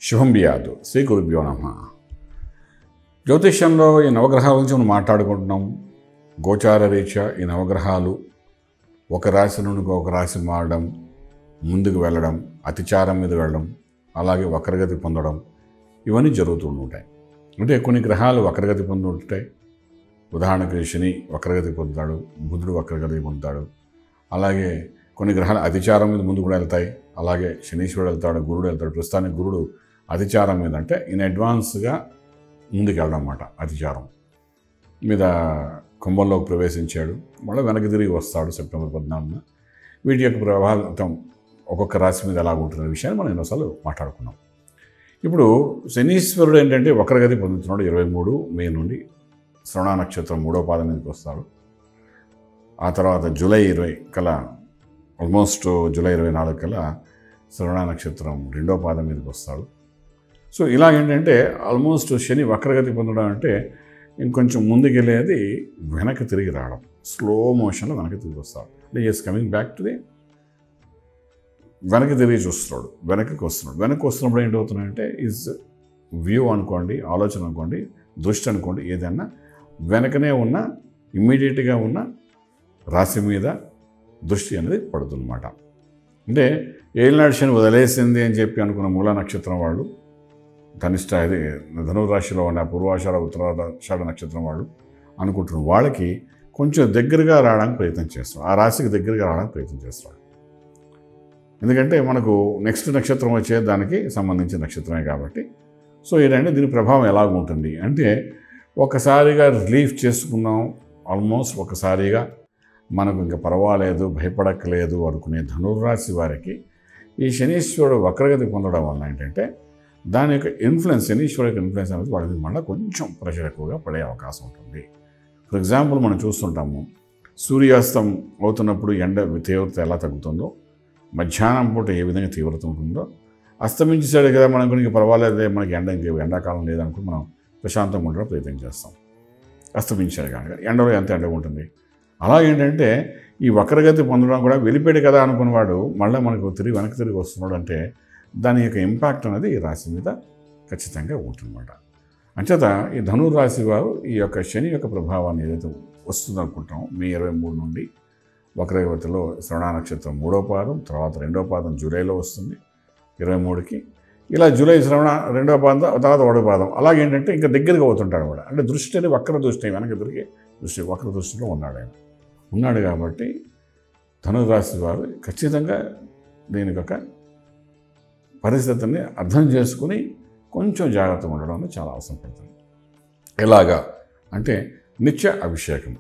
శుభం బియాదు శ్రీ గురుభ్యో నమ జ్యోతిష్యంలో ఈ నవగ్రహాల గురించి మనం మాట్లాడుకుంటున్నాం గోచార రీత్యా ఈ నవగ్రహాలు ఒక రాశి నుండి ఒక రాశి మారడం ముందుకు వెళ్ళడం అతిచారం మీద వెళ్ళడం అలాగే వక్రగతి పొందడం ఇవన్నీ జరుగుతూ ఉంటాయి అంటే కొన్ని గ్రహాలు వక్రగతి పొంది ఉంటాయి ఉదాహరణకి శని వక్రగతి పొందుతాడు బుధుడు వక్రగతి పొందుతాడు అలాగే కొన్ని గ్రహాలు అతిచారం మీద ముందు కూడా వెళ్తాయి అలాగే శనీశ్వరుడు వెళ్తాడు గురుడు వెళ్తాడు ప్రస్తుతానికి గురుడు అతిచారం మీద అంటే ఇన్ అడ్వాన్స్గా ముందుకు వెళ్ళడం అన్నమాట అతిచారం మీద కుంభంలోకి ప్రవేశించాడు మళ్ళీ వెనక్కి తిరిగి వస్తాడు సెప్టెంబర్ పద్నాలుగున వీటి యొక్క ప్రభావితం ఒక్కొక్క రాశి మీద ఎలా ఉంటున్న విషయాన్ని మనం ఎన్నోసార్లు మాట్లాడుకున్నాం ఇప్పుడు శనీశ్వరుడు ఏంటంటే వక్రగతి పొందుతున్నాడు ఇరవై మూడు మే నుండి శ్రవణ నక్షత్రం మూడో పాదం మీదకి వస్తాడు ఆ తర్వాత జూలై ఇరవై కల ఆల్మోస్ట్ జూలై ఇరవై నాలుగు కల్లా శ్రవణ నక్షత్రం రెండో పాదం మీదకి వస్తాడు సో ఇలా ఏంటంటే ఆల్మోస్ట్ శని వక్రగతి పొందడం అంటే ఇంకొంచెం ముందుకెళ్ళేది వెనక్కి తిరిగి రావడం స్లో మోషన్లో వెనక్కి తిరిగి వస్తాడు అంటే is coming back to the వెనక్కి తిరిగి చూస్తున్నాడు వెనక్కి వస్తున్నాడు వెనక్కి వస్తున్నప్పుడు ఏంటవుతున్నాయంటే ఈజ్ వ్యూ అనుకోండి ఆలోచన అనుకోండి దృష్టి అనుకోండి ఏదైనా వెనకనే ఉన్న ఇమ్మీడియట్గా ఉన్న రాశి మీద దృష్టి అనేది పడుతుందన్నమాట అంటే ఏలినాడు శని వదిలేసింది అని చెప్పి అనుకున్న మూల నక్షత్రం వాళ్ళు ధనిష్ట ఇది ధనురాశిలో ఉన్న పూర్వాషాఢ ఉత్తరాషాఢ నక్షత్రం వాళ్ళు అనుకుంటున్న వాళ్ళకి కొంచెం దగ్గరగా రావడానికి ప్రయత్నం చేస్తాం ఆ రాశికి దగ్గరగా రావడానికి ప్రయత్నం చేస్తాడు ఎందుకంటే మనకు నెక్స్ట్ నక్షత్రం వచ్చే దానికి సంబంధించిన నక్షత్రమే కాబట్టి సో ఏంటంటే దీని ప్రభావం ఎలాగ ఉంటుంది అంటే ఒకసారిగా రిలీఫ్ చేసుకున్నాం ఆల్మోస్ట్ ఒకసారిగా మనకు ఇంకా పర్వాలేదు భయపడక్కలేదు అనుకునే ధనుర్రాశి వారికి ఈ శనీశ్వరుడు వక్రగతి పొందడం వల్ల ఏంటంటే దాని యొక్క ఇన్ఫ్లుయెన్స్ శనీశ్వరుడు యొక్క ఇన్ఫ్లుయెన్స్ అనేది వాళ్ళ మీద మళ్ళీ కొంచెం ప్రెషర్ ఎక్కువగా పడే అవకాశం ఉంటుంది ఫర్ ఎగ్జాంపుల్ మనం చూస్తుంటాము సూర్యాస్తం అవుతున్నప్పుడు ఎండ తీవ్రత ఎలా తగ్గుతుందో మధ్యాహ్నం పూట ఏ విధంగా తీవ్రత ఉంటుందో అస్తమించేసాడు కదా మనం కొన్ని పర్వాలేదే మనకి ఎండ ఇంక ఎండాకాలం లేదనుకుని మనం ప్రశాంతంగా ఉండడం ప్రయత్నం చేస్తాం అస్తమించాడు కనుక ఎండలో ఎంత ఎండ ఉంటుంది అలా ఏంటంటే ఈ వక్రగతి పొందడం కూడా వెళ్ళిపోయాడు కదా అనుకున్నవాడు మళ్ళీ మనకు తిరిగి వెనక్కి తిరిగి వస్తున్నాడు అంటే దాని యొక్క ఇంపాక్ట్ అనేది ఈ రాశి మీద ఖచ్చితంగా ఉంటుందన్నమాట అంచేత ఈ ధనుర్ రాశి వారు ఈ యొక్క శని యొక్క ప్రభావాన్ని ఏదైతే వస్తుంది అనుకుంటామో మే ఇరవై మూడు నుండి వక్రగతిలో శ్రవణ నక్షత్రం మూడో పాదం తర్వాత రెండో పాదం జూలైలో వస్తుంది ఇరవై మూడుకి ఇలా జూలై శ్రవణ రెండో పాదం తర్వాత ఒకటో పాదం అలాగేంటంటే ఇంకా దగ్గరగా అవుతుంటాడు కూడా అంటే దృష్టి అనేది వక్ర దృష్టి వెనక తిరిగి దృష్టి వక్ర దృష్టిలో ఉన్నాడు ఆయన ఉన్నాడు కాబట్టి ధనురాశి వారు ఖచ్చితంగా దీనికి ఒక పరిస్థితిని అర్థం చేసుకుని కొంచెం జాగ్రత్తగా ఉండడం అనేది చాలా అవసరం పడుతుంది ఎలాగా అంటే నిత్య అభిషేకం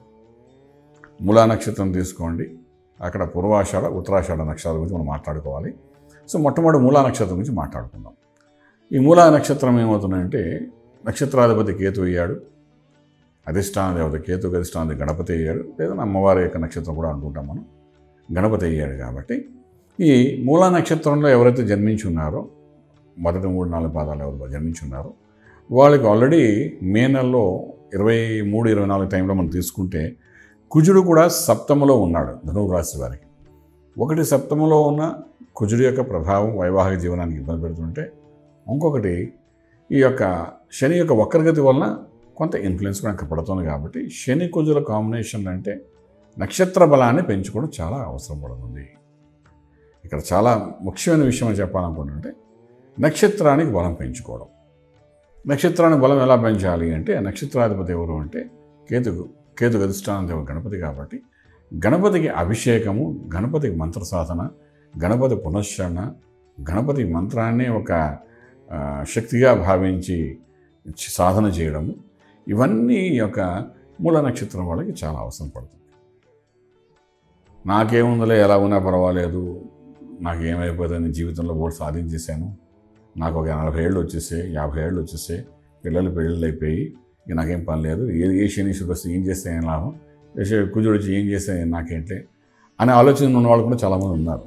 మూలా నక్షత్రం తీసుకోండి అక్కడ పూర్వాషాఢ ఉత్తరాషాఢ నక్షత్రాల గురించి మనం మాట్లాడుకోవాలి సో మొట్టమొదటి మూలా నక్షత్రం గురించి మాట్లాడుకుందాం ఈ మూలా నక్షత్రం ఏమవుతుందంటే నక్షత్రాధిపతి కేతు అయ్యాడు అధిష్టాన దేవత కేతు అధిష్టాన గణపతి అయ్యాడు లేదా అమ్మవారి యొక్క నక్షత్రం కూడా అనుకుంటాం మనం గణపతి అయ్యాడు కాబట్టి ఈ మూలా నక్షత్రంలో ఎవరైతే జన్మించి ఉన్నారో మొదటి మూడు నాలుగు పాదాలు ఎవరు జన్మించి ఉన్నారో వాళ్ళకి ఆల్రెడీ మే నెలలో ఇరవై మూడు ఇరవై నాలుగు టైంలో మనం తీసుకుంటే కుజుడు కూడా సప్తమలో ఉన్నాడు ధనువు రాశి వారికి ఒకటి సప్తమలో ఉన్న కుజుడు యొక్క ప్రభావం వైవాహిక జీవనానికి ఇబ్బంది పెడుతుంటే ఇంకొకటి ఈ యొక్క శని యొక్క వక్రగతి వలన కొంత ఇన్ఫ్లుయెన్స్ కూడా అక్కడ పడుతుంది కాబట్టి శని కుజుల కాంబినేషన్ అంటే నక్షత్ర బలాన్ని పెంచుకోవడం చాలా అవసరం పడుతుంది ఇక్కడ చాలా ముఖ్యమైన విషయం అని చెప్పాలనుకుంటుంటే నక్షత్రానికి బలం పెంచుకోవడం నక్షత్రానికి బలం ఎలా పెంచాలి అంటే నక్షత్రాధిపతి ఎవరు అంటే కేతుకు కేతు అధిష్టానం దేవ గణపతి కాబట్టి గణపతికి అభిషేకము గణపతికి మంత్ర సాధన గణపతి పునశ్చరణ గణపతి మంత్రాన్ని ఒక ఆ, శక్తిగా భావించి సాధన చేయడము ఇవన్నీ ఈ యొక్క మూల నక్షత్రం వాళ్ళకి చాలా అవసరం పడుతుంది నాకేముందిలే ఎలా ఉన్నా పర్వాలేదు నాకు ఏమైపోతుంది జీవితంలో బోర్డు సాధించేశాను నాకు ఒక నలభై ఏళ్ళు వచ్చేసాయి యాభై ఏళ్ళు వచ్చేసాయి పిల్లలు పెళ్ళిళ్ళు అయిపోయి ఇక నాకేం పని లేదు ఏ ఏ శనీశ్వరుడు వస్తే ఏం చేస్తే ఏం లాభం ఏ శ- కుజుడు వచ్చి ఏం చేస్తే నాకేంటే అనే ఆలోచన ఉన్న వాళ్ళు కూడా చాలామంది ఉన్నారు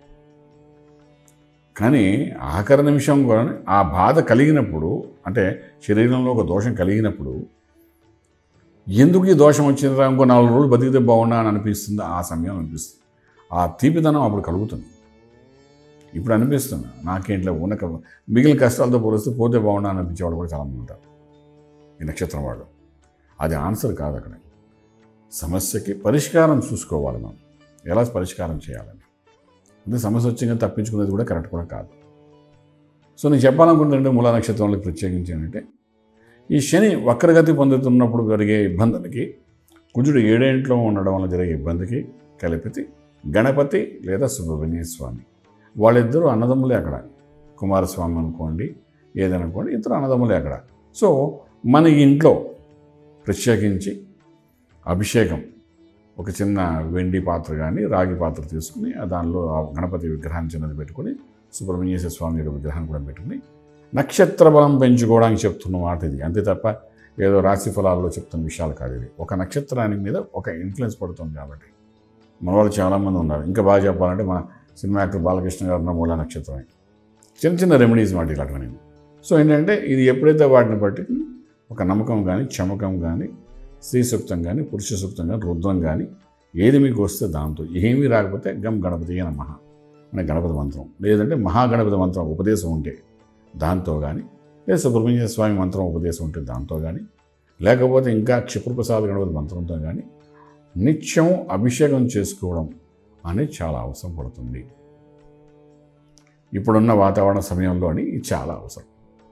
కానీ ఆఖరి నిమిషం కూడా ఆ బాధ కలిగినప్పుడు అంటే శరీరంలో ఒక దోషం కలిగినప్పుడు ఎందుకు ఈ దోషం వచ్చిందిరా ఇంకో నాలుగు రోజులు బతికితే బాగుండా అని అనిపిస్తుంది ఆ సమయం అనిపిస్తుంది ఆ తీపిదనం అప్పుడు కలుగుతుంది ఇప్పుడు అనిపిస్తున్నా నాకేంట్లో ఉన్న క- మిగిలిన కష్టాలతో పోలిస్తే పోతే బాగుండా అనిపించే వాళ్ళు కూడా చాలామంది ఉంటారు ఈ నక్షత్రం వాళ్ళు అది ఆన్సర్ కాదు అక్కడ సమస్యకి పరిష్కారం చూసుకోవాలి మనం ఎలా పరిష్కారం చేయాలని అంటే సమస్య వచ్చింగా తప్పించుకునేది కూడా కరెక్ట్ కూడా కాదు సో నేను చెప్పాలనుకుంటుంటే మూలా నక్షత్రంలో ప్రత్యేకించి ఏంటంటే ఈ శని వక్రగతి పొందుతున్నప్పుడు జరిగే ఇబ్బందులకి కుజుడు ఏడేంట్లో ఉండడం వల్ల జరిగే ఇబ్బందికి కలిపితే గణపతి లేదా సుబ్రహ్మణ్య స్వామి వాళ్ళిద్దరూ అన్నదమ్ములే అక్కడ కుమారస్వామి అనుకోండి ఏదనుకోండి ఇద్దరు అన్నదమ్ములే అక్కడ సో మన ఇంట్లో ప్రత్యేకించి అభిషేకం ఒక చిన్న వెండి పాత్ర కానీ రాగి పాత్ర తీసుకుని ఆ దానిలో ఆ గణపతి విగ్రహాన్ని చిన్నది పెట్టుకొని సుబ్రహ్మణ్యేశ్వర స్వామి యొక్క విగ్రహాన్ని కూడా పెట్టుకుని నక్షత్ర బలం పెంచుకోవడానికి చెప్తున్న మాట ఇది అంతే తప్ప ఏదో రాశి ఫలాల్లో చెప్తున్న విషయాలు కాదు ఇది ఒక నక్షత్రానికి మీద ఒక ఇన్ఫ్లుయెన్స్ పడుతుంది కాబట్టి మన వాళ్ళు చాలామంది ఉన్నారు ఇంకా బాగా చెప్పాలంటే మన సినిమా యాక్టర్ బాలకృష్ణ గారు ఉన్న మూల నక్షత్రమే చిన్న చిన్న రెమెడీస్ మాట ఇలాంటివి నేను సో ఏంటంటే ఇది ఎప్పుడైతే వాటిని బట్టి ఒక నమ్మకం కానీ చమకం కానీ స్త్రీ సూక్తం కానీ పురుష సూక్తం కానీ రుద్రం కానీ ఏది మీకు వస్తే దాంతో ఏమీ రాకపోతే గం గణపతి నమః అనే గణపతి మంత్రం లేదంటే మహాగణపతి మంత్రం ఉపదేశం ఉంటే దాంతో కానీ లేదా సుబ్రహ్మణ్య స్వామి మంత్రం ఉపదేశం ఉంటే దాంతో కానీ లేకపోతే ఇంకా క్షిప్రప్రసాద గణపతి మంత్రంతో కానీ నిత్యం అభిషేకం చేసుకోవడం అనేది చాలా అవసరం పడుతుంది ఇప్పుడున్న వాతావరణ సమయంలోని ఇది చాలా అవసరం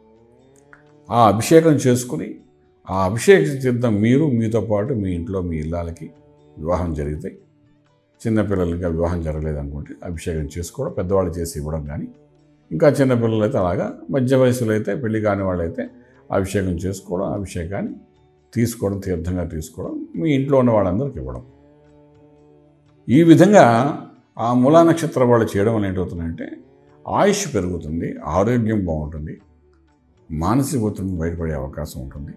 ఆ అభిషేకం చేసుకుని ఆ అభిషేక తీర్థం మీరు మీతో పాటు మీ ఇంట్లో మీ ఇళ్ళకి వివాహం జరిగితే చిన్నపిల్లలకి ఆ వివాహం జరగలేదు అనుకుంటే అభిషేకం చేసుకోవడం పెద్దవాళ్ళు చేసి ఇవ్వడం కానీ ఇంకా చిన్నపిల్లలు అయితే అలాగా మధ్య వయసులో అయితే పెళ్లి కాని వాళ్ళైతే అభిషేకం చేసుకోవడం అభిషేకాన్ని తీసుకోవడం తీర్థంగా తీసుకోవడం మీ ఇంట్లో ఉన్న వాళ్ళందరికీ ఇవ్వడం ఈ విధంగా ఆ మూలా నక్షత్ర వాళ్ళు చేయడం వల్ల ఏంటవుతుందంటే ఆయుష్ పెరుగుతుంది ఆరోగ్యం బాగుంటుంది మానసిక ఒత్తిడి బయటపడే అవకాశం ఉంటుంది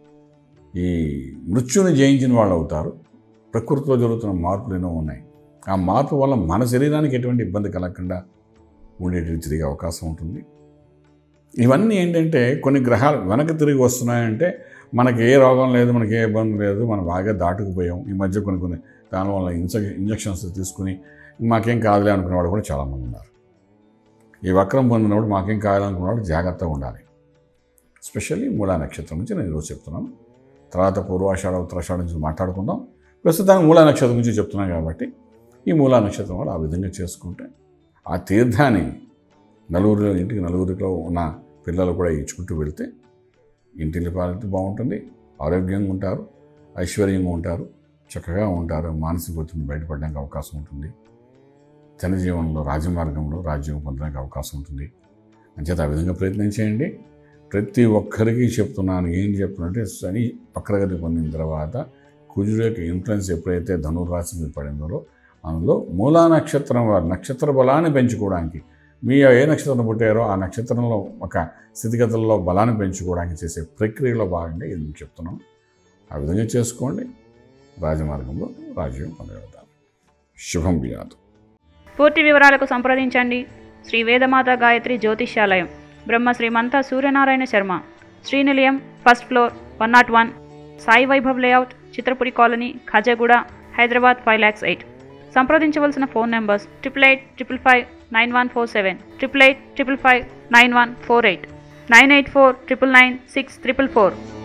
ఈ మృత్యుని జయించిన వాళ్ళు అవుతారు ప్రకృతిలో జరుగుతున్న మార్పులు ఎన్నో ఉన్నాయి ఆ మార్పు వల్ల మన శరీరానికి ఎటువంటి ఇబ్బంది కలగకుండా ఉండేటివి తిరిగే అవకాశం ఉంటుంది ఇవన్నీ ఏంటంటే కొన్ని గ్రహాలు వెనక్కి తిరిగి వస్తున్నాయంటే మనకి ఏ రోగం లేదు మనకి ఏ ఇబ్బంది లేదు మనం బాగా దాటుకుపోయాం ఈ మధ్య కొన్ని కొన్ని దానివల్ల ఇంజ ఇంజక్షన్స్ తీసుకుని మాకేం కాదులే అనుకునే వాళ్ళు కూడా చాలామంది ఉన్నారు ఈ వక్రం పొందినప్పుడు మాకేం కావాలనుకున్న వాళ్ళు జాగ్రత్తగా ఉండాలి స్పెషల్లీ మూలా నక్షత్రం నుంచి నేను ఈరోజు చెప్తున్నాను తర్వాత పూర్వాషాఢ ఉత్తరాషాఢ నుంచి మాట్లాడుకుందాం ప్రస్తుతానికి మూలా నక్షత్రం గురించి చెప్తున్నాను కాబట్టి ఈ మూలా నక్షత్రం వాళ్ళు ఆ విధంగా చేసుకుంటే ఆ తీర్థాన్ని నలుగురిలో ఇంటికి నలుగురిలో ఉన్న పిల్లలు కూడా ఇచ్చుకుంటూ వెళ్తే ఇంటిని పాలిటీ బాగుంటుంది ఆరోగ్యంగా ఉంటారు ఐశ్వర్యంగా ఉంటారు చక్కగా ఉంటారు మానసిక ఒత్తిడిని బయటపడడానికి అవకాశం ఉంటుంది జనజీవనంలో రాజమార్గంలో రాజ్యం పొందడానికి అవకాశం ఉంటుంది అంచేత ఆ విధంగా ప్రయత్నం చేయండి ప్రతి ఒక్కరికి చెప్తున్నాను ఏం చెప్తున్నట్టే శని వక్రగతి పొందిన తర్వాత కుజుడు యొక్క ఇన్ఫ్లుయెన్స్ ఎప్పుడైతే ధనుర్రాశి మీద పడిందో అందులో మూలా నక్షత్రం వారి నక్షత్ర బలాన్ని పెంచుకోవడానికి మీ ఏ నక్షత్రం పుట్టారో ఆ నక్షత్రంలో ఒక స్థితిగతుల్లో బలాన్ని పెంచుకోవడానికి చేసే ప్రక్రియలో భాగంగా ఇది మీకు చెప్తున్నాం ఆ విధంగా చేసుకోండి రాజమార్గంలో రాజ్యం పొందగలుగుతారు శుభం బియాదు పూర్తి వివరాలకు సంప్రదించండి Shri Vedamata Gayatri Jyotishyalayam Brahma Srimantha Suryanarayana Sharma Srinilayam first floor one not one Sai Vaibhav layout Chitrapuri colony Khajaguda Hyderabad five lakhs eight సంప్రదించవలసిన phone numbers triple eight triple five nine one four seven triple eight triple five nine one four eight nine eight four triple nine six triple four